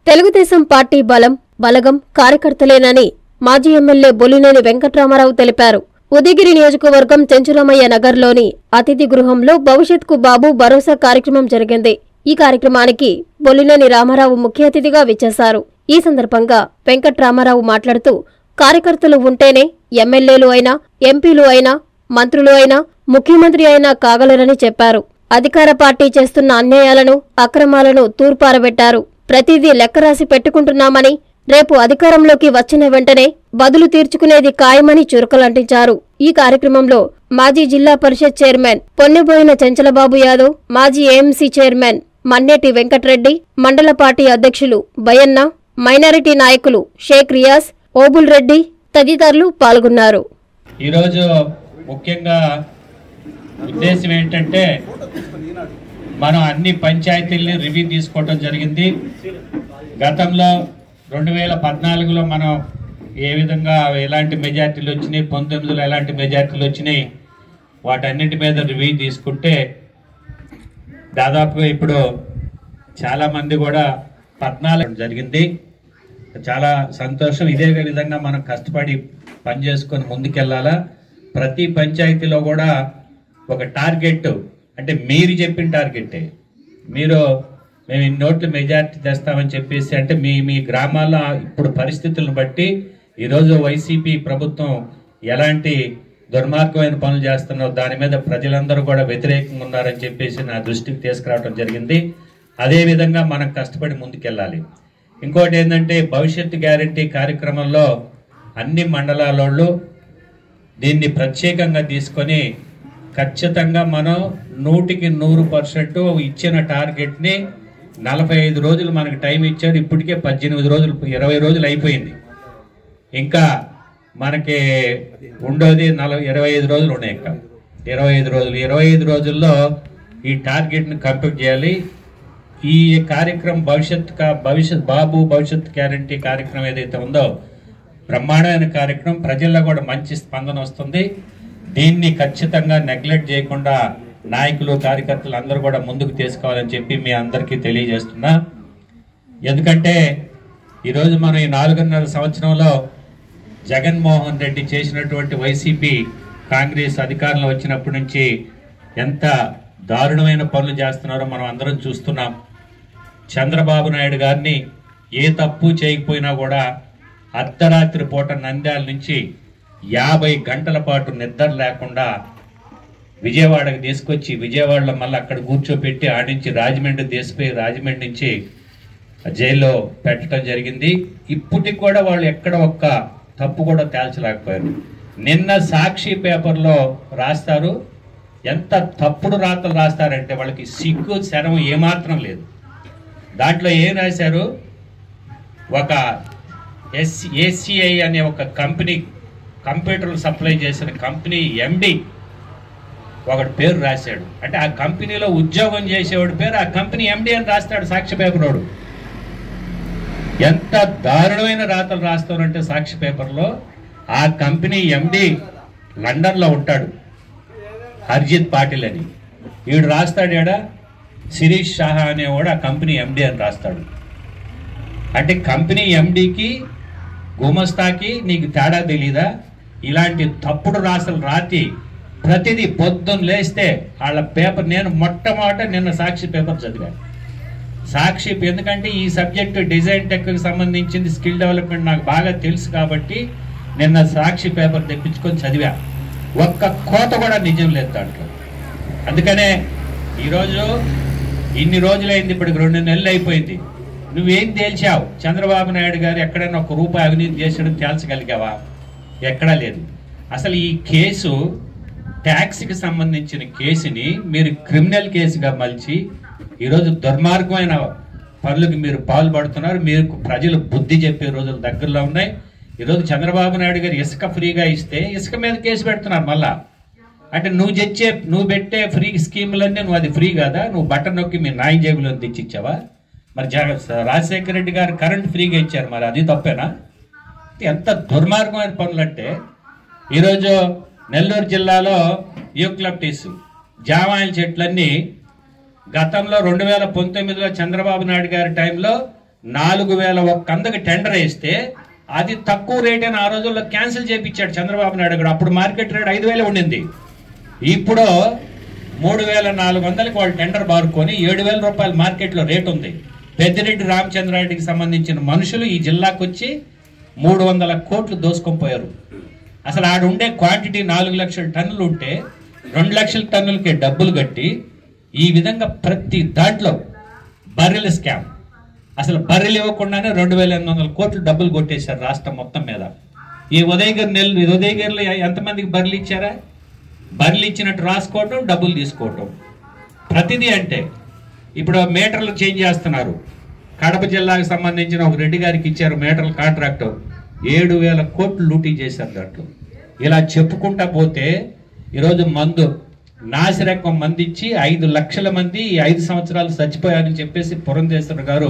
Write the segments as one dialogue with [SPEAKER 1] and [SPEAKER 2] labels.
[SPEAKER 1] Telugu Desam party బలం బలగం కార్యకర్తలేనని మాజీ MLA Bollineni Venkatrama Rao తెలిపారు ఉదయగిరి నియోజకవర్గం చెంచురామయ్య నగర్లోని అతిథి గృహంలో భవిష్యత్కు బాబు భరోసా కార్యక్రమం జరిగింది ఈ కార్యక్రమానికి బొలినేని రామారావు ముఖ్య అతిథిగా విచ్చేశారు ఈ సందర్భంగా వెంకట్రామారావు మాట్లాడుతూ కార్యకర్తలు ఉంటేనే ఎమ్మెల్యేలు అయినా ఎంపీలు అయినా మంత్రులు అయినా ముఖ్యమంత్రి అయినా కాగలరని చెప్పారు అధికార పార్టీ చేస్తున్న అన్యాయాలను అక్రమాలను తూర్పారబెట్టారు ప్రతిదీ లెక్కరాసి పెట్టుకుంటున్నామని రేపు అధికారంలోకి వచ్చిన వెంటనే బదులు తీర్చుకునేది ఖాయమని చురకలంటించారు ఈ కార్యక్రమంలో మాజీ జిల్లా పరిషత్ చైర్మన్ పొన్నెబోయిన చెంచలబాబు యాదవ్ మాజీ ఏఎంసీ చైర్మన్ మన్నేటి వెంకట్రెడ్డి మండల పార్టీ అధ్యక్షులు బయన్న మైనారిటీ నాయకులు షేక్ రియాజ్ ఓబుల్ రెడ్డి తదితరులు పాల్గొన్నారు
[SPEAKER 2] ఈరోజు ముఖ్యంగా ఉద్దేశం ఏంటంటే మనం అన్ని పంచాయతీల్ని రివ్యూ తీసుకోవడం జరిగింది గతంలో రెండు వేల పద్నాలుగులో మనం ఏ విధంగా ఎలాంటి మెజార్టీలు వచ్చినాయి పంతొమ్మిదిలో ఎలాంటి మెజార్టీలు వచ్చినాయి వాటన్నిటి మీద రివ్యూ తీసుకుంటే దాదాపుగా ఇప్పుడు చాలా మంది కూడా పద్నాలుగు జరిగింది చాలా సంతోషం ఇదే విధంగా మనం కష్టపడి పని చేసుకొని ముందుకెళ్ళాలా ప్రతి పంచాయతీలో కూడా ఒక టార్గెట్ అంటే మీరు చెప్పిన టార్గెటే మీరు మేము ఇన్ని నోట్ల మెజార్టీ తెస్తామని చెప్పేసి అంటే మీ మీ గ్రామాల్లో ఇప్పుడు పరిస్థితులను బట్టి ఈరోజు వైసీపీ ప్రభుత్వం ఎలాంటి దుర్మార్గమైన పనులు చేస్తున్నారో దాని మీద ప్రజలందరూ కూడా వ్యతిరేకంగా ఉన్నారని చెప్పేసి నా దృష్టికి తీసుకురావడం జరిగింది అదే విధంగా మనం కష్టపడి ముందుకెళ్ళాలి ఇంకోటి ఏంటంటే భవిష్యత్తు గ్యారంటీ కార్యక్రమంలో అన్ని మండలాలలో దీన్ని ప్రత్యేకంగా తీసుకొని ఖచ్చితంగా మనం నూటికి నూరు పర్సెంట్ ఇచ్చిన టార్గెట్ని నలభై ఐదు రోజులు మనకు టైం ఇచ్చారు ఇప్పటికే పద్దెనిమిది రోజులు ఇరవై రోజులు అయిపోయింది ఇంకా మనకి ఉండేది నలభై ఇరవై ఐదు రోజులు ఉన్నాయి ఇంకా ఇరవై ఐదు రోజులు ఇరవై ఐదు రోజుల్లో ఈ టార్గెట్ని కంప్లీట్ చేయాలి ఈ కార్యక్రమం భవిష్యత్ కా- భవిష్యత్ బాబు భవిష్యత్ గ్యారంటీ కార్యక్రమం ఏదైతే ఉందో బ్రహ్మాండమైన కార్యక్రమం ప్రజల్లో కూడా మంచి స్పందన వస్తుంది దీన్ని ఖచ్చితంగా నెగ్లెక్ట్ చేయకుండా నాయకులు కార్యకర్తలు అందరూ కూడా ముందుకు తీసుకోవాలని చెప్పి మీ అందరికీ తెలియజేస్తున్నా ఎందుకంటే ఈరోజు మనం ఈ నాలుగున్నర సంవత్సరంలో జగన్మోహన్ రెడ్డి చేసినటువంటి వైసీపీ కాంగ్రెస్ అధికారంలో వచ్చినప్పటి నుంచి ఎంత దారుణమైన పనులు చేస్తున్నారో మనం అందరం చూస్తున్నాం చంద్రబాబు నాయుడు గారిని ఏ తప్పు చేయకపోయినా కూడా అర్ధరాత్రి పూట నంద్యాల నుంచి యాభై గంటల పాటు నిద్ర లేకుండా విజయవాడకు తీసుకొచ్చి విజయవాడలో మళ్ళీ అక్కడ కూర్చోపెట్టి ఆడి నుంచి రాజమండ్రి తీసిపోయి రాజమండ్రి నుంచి జైల్లో పెట్టడం జరిగింది ఇప్పటికి కూడా వాళ్ళు ఎక్కడ ఒక్క తప్పు కూడా తేల్చలేకపోయారు నిన్న సాక్షి పేపర్లో రాస్తారు ఎంత తప్పుడు రాతలు రాస్తారంటే వాళ్ళకి సిగ్గు శరం ఏమాత్రం లేదు దాంట్లో ఏం రాశారు ఒక ఎస్ ఏసీఐ అనే ఒక కంపెనీ కంప్యూటర్లు సప్లై చేసిన కంపెనీ ఎండి ఒకటి పేరు రాశాడు అంటే ఆ కంపెనీలో ఉద్యోగం చేసేవాడి పేరు ఆ కంపెనీ ఎండి అని రాస్తాడు సాక్షి పేపర్ వాడు ఎంత దారుణమైన రాతలు రాస్తారంటే సాక్షి పేపర్లో ఆ కంపెనీ ఎండి లండన్లో ఉంటాడు హర్జిత్ పాటిల్ అని వీడు రాస్తాడు ఏడ శిరీష్ షాహా అనేవాడు ఆ కంపెనీ ఎండి అని రాస్తాడు అంటే కంపెనీ ఎండికి గుమస్తాకి నీకు తేడా తెలీదా ఇలాంటి తప్పుడు రాసలు రాతి ప్రతిదీ పొద్దున్న లేస్తే వాళ్ళ పేపర్ నేను మొట్టమొదట నిన్న సాక్షి పేపర్ చదివాను సాక్షి ఎందుకంటే ఈ సబ్జెక్టు డిజైన్ టెక్కి సంబంధించింది స్కిల్ డెవలప్మెంట్ నాకు బాగా తెలుసు కాబట్టి నిన్న సాక్షి పేపర్ తెప్పించుకొని చదివా ఒక్క కోత కూడా నిజం లేదు దాంట్లో అందుకనే ఈరోజు ఇన్ని రోజులైంది ఇప్పటికి రెండు నెలలు అయిపోయింది నువ్వేం తేల్చావు చంద్రబాబు నాయుడు గారు ఎక్కడైనా ఒక రూపాయి అవినీతి చేసడం తేల్చగలిగావా ఎక్కడా లేదు అసలు ఈ కేసు ట్యాక్స్కి సంబంధించిన కేసుని మీరు క్రిమినల్ కేసుగా మలిచి ఈరోజు దుర్మార్గమైన పనులకు మీరు పాల్పడుతున్నారు మీరు ప్రజలు బుద్ధి చెప్పే రోజులు దగ్గరలో ఉన్నాయి ఈరోజు చంద్రబాబు నాయుడు గారు ఇసుక ఫ్రీగా ఇస్తే ఇసుక మీద కేసు పెడుతున్నారు మళ్ళా అంటే నువ్వు తెచ్చే నువ్వు పెట్టే ఫ్రీ స్కీములన్నీ నువ్వు అది ఫ్రీ కదా నువ్వు బటన్ నొక్కి మీ నాయ జేబులో తెచ్చిచ్చావా మరి జగ రాజశేఖర రెడ్డి గారు కరెంట్ ఫ్రీగా ఇచ్చారు మరి అది తప్పేనా ఎంత దుర్మార్గమైన పనులు అంటే ఈరోజు నెల్లూరు జిల్లాలో యూక్లప్టిస్ జామాయిల చెట్లన్నీ గతంలో రెండు వేల పంతొమ్మిదిలో చంద్రబాబు నాయుడు గారి టైంలో నాలుగు వేల ఒక్క వందకి టెండర్ వేస్తే అది తక్కువ రేట్ అని ఆ రోజుల్లో క్యాన్సిల్ చేయించాడు చంద్రబాబు నాయుడు గారు అప్పుడు మార్కెట్ రేట్ ఐదు వేలు ఉండింది ఇప్పుడు మూడు వేల నాలుగు వందలకి వాళ్ళు టెండర్ బారుకొని ఏడు వేల రూపాయల మార్కెట్లో రేట్ ఉంది పెద్దిరెడ్డి రామచంద్రారెడ్డికి సంబంధించిన మనుషులు ఈ జిల్లాకు వచ్చి మూడు వందల కోట్లు దోసుకొని పోయారు అసలు ఆడ ఉండే క్వాంటిటీ నాలుగు లక్షల టన్నులు ఉంటే రెండు లక్షల టన్నులకి డబ్బులు కట్టి ఈ విధంగా ప్రతి దాంట్లో బర్రెల స్కామ్ అసలు బర్రెలు ఇవ్వకుండానే రెండు వేల ఎనిమిది వందల కోట్లు డబ్బులు కొట్టేశారు రాష్ట్రం మొత్తం మీద ఈ ఉదయగిరి నెల్లు ఈ ఉదయగిరిలో ఎంతమందికి బర్రెలు ఇచ్చారా బర్రెలు ఇచ్చినట్టు రాసుకోవటం డబ్బులు తీసుకోవటం ప్రతిదీ అంటే ఇప్పుడు మీటర్లు చేంజ్ చేస్తున్నారు కడప జిల్లాకు సంబంధించిన ఒక రెడ్డి గారికి ఇచ్చారు మీటర్ల కాంట్రాక్ట్ ఏడు వేల కోట్లు లూటీ చేశారు దాంట్లో ఇలా చెప్పుకుంటా పోతే ఈరోజు మందు నాసిరకం మంది ఇచ్చి ఐదు లక్షల మంది ఈ ఐదు సంవత్సరాలు చచ్చిపోయారని చెప్పేసి పురంధేశ్వర గారు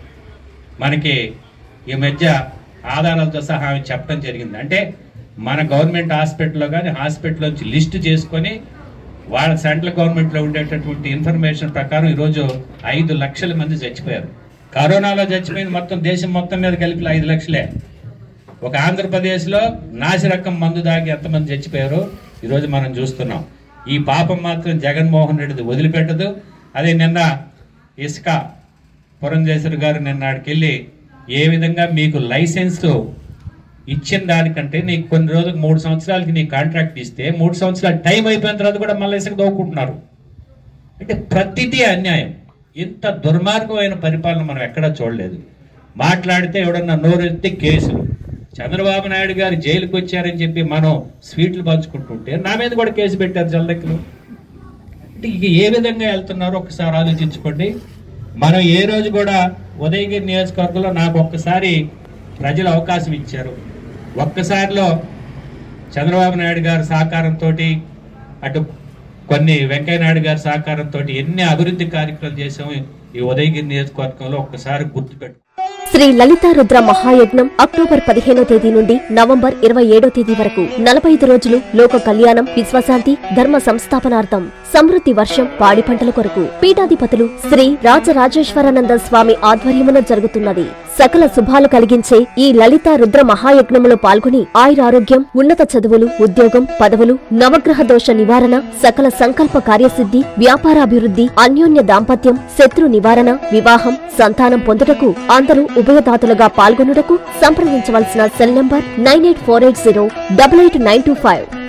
[SPEAKER 2] మనకి ఈ మధ్య ఆధారాలతో సహా ఆమె చెప్పడం జరిగింది అంటే మన గవర్నమెంట్ హాస్పిటల్లో కానీ హాస్పిటల్ నుంచి లిస్ట్ చేసుకొని వాళ్ళ సెంట్రల్ గవర్నమెంట్లో ఉండేటటువంటి ఇన్ఫర్మేషన్ ప్రకారం ఈరోజు ఐదు లక్షల మంది చచ్చిపోయారు కరోనాలో చచ్చిపోయింది మొత్తం దేశం మొత్తం మీద కలిపి ఐదు లక్షలే ఒక ఆంధ్రప్రదేశ్లో నాసిరకం మందు దాగి ఎంతమంది చచ్చిపోయారో ఈరోజు మనం చూస్తున్నాం ఈ పాపం మాత్రం జగన్మోహన్ రెడ్డిది వదిలిపెట్టదు అదే నిన్న ఇసుక పురంధేశ్వరి గారు నిన్న ఆడికెళ్ళి ఏ విధంగా మీకు లైసెన్స్ ఇచ్చిన దానికంటే నీకు కొన్ని రోజులకు మూడు సంవత్సరాలకి నీ కాంట్రాక్ట్ ఇస్తే మూడు సంవత్సరాలు టైం అయిపోయిన తర్వాత కూడా మళ్ళీ ఇసుక దోకుంటున్నారు అంటే ప్రతిదీ అన్యాయం ఇంత దుర్మార్గమైన పరిపాలన మనం ఎక్కడా చూడలేదు మాట్లాడితే ఎవడన్నా నోరెత్తి కేసులు చంద్రబాబు నాయుడు గారు జైలుకి వచ్చారని చెప్పి మనం స్వీట్లు పంచుకుంటుంటే నా మీద కూడా కేసు పెట్టారు జల్లెక్కలు అంటే ఇక ఏ విధంగా వెళ్తున్నారో ఒకసారి ఆలోచించుకోండి మనం ఏ రోజు కూడా ఉదయగిరి నియోజకవర్గంలో నాకు ఒక్కసారి ప్రజలు అవకాశం ఇచ్చారు ఒక్కసారిలో చంద్రబాబు నాయుడు గారి సహకారంతో అటు కొన్ని వెంకయ్య నాయుడు గారి సహకారంతో ఎన్ని అభివృద్ధి కార్యక్రమాలు చేసాము ఈ ఉదయగిరి నియోజకవర్గంలో ఒక్కసారి గుర్తుపెట్టు
[SPEAKER 1] శ్రీ లలితా రుద్ర మహాయజ్ఞం అక్టోబర్ పదిహేనో తేదీ నుండి నవంబర్ ఇరవై ఏడో తేదీ వరకు నలభై ఐదు రోజులు లోక కళ్యాణం విశ్వశాంతి ధర్మ సంస్థాపనార్థం సమృద్ధి వర్షం పాడి పంటల కొరకు పీఠాధిపతులు శ్రీ రాజరాజేశ్వరానంద స్వామి ఆధ్వర్యమున జరుగుతున్నది సకల శుభాలు కలిగించే ఈ లలితా రుద్ర మహాయజ్ఞములో పాల్గొని ఆయురారోగ్యం ఉన్నత చదువులు ఉద్యోగం పదవులు నవగ్రహ దోష నివారణ సకల సంకల్ప కార్యసిద్ధి వ్యాపారాభివృద్ధి అన్యోన్య దాంపత్యం శత్రు నివారణ వివాహం సంతానం పొందుటకు అందరూ ఉభయదాతలుగా పాల్గొనుటకు సంప్రదించవలసిన cell number nine eight four eight zero double eight nine two five